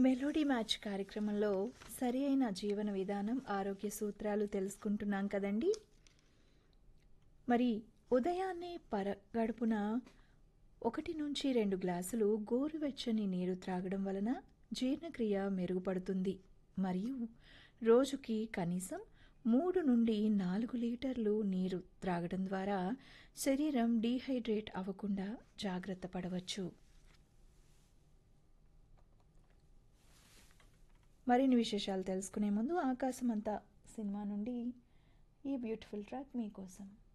melody match కార్యక్రమంలో సరి అయిన జీవన విధానం ఆరోగ్య సూత్రాలు తెలుసుకుంటున్నాం కదండి మరి ఉదయాన్నే పర గడుపున ఒకటి నుంచి రెండు గ్లాసులు గోరువెచ్చని నీరు త్రాగడం వలన జీర్ణక్రియ మెరుగుపడుతుంది మరియు రోజుకి కనీసం మూడు నుండి నాలుగు లీటర్లు నీరు త్రాగడం ద్వారా శరీరం డీహైడ్రేట్ అవ్వకుండా జాగ్రత్త పడవచ్చు మరిన్ని విశేషాలు తెలుసుకునే ముందు ఆకాశమంతా సినిమా నుండి ఈ బ్యూటిఫుల్ ట్రాక్ మీకోసం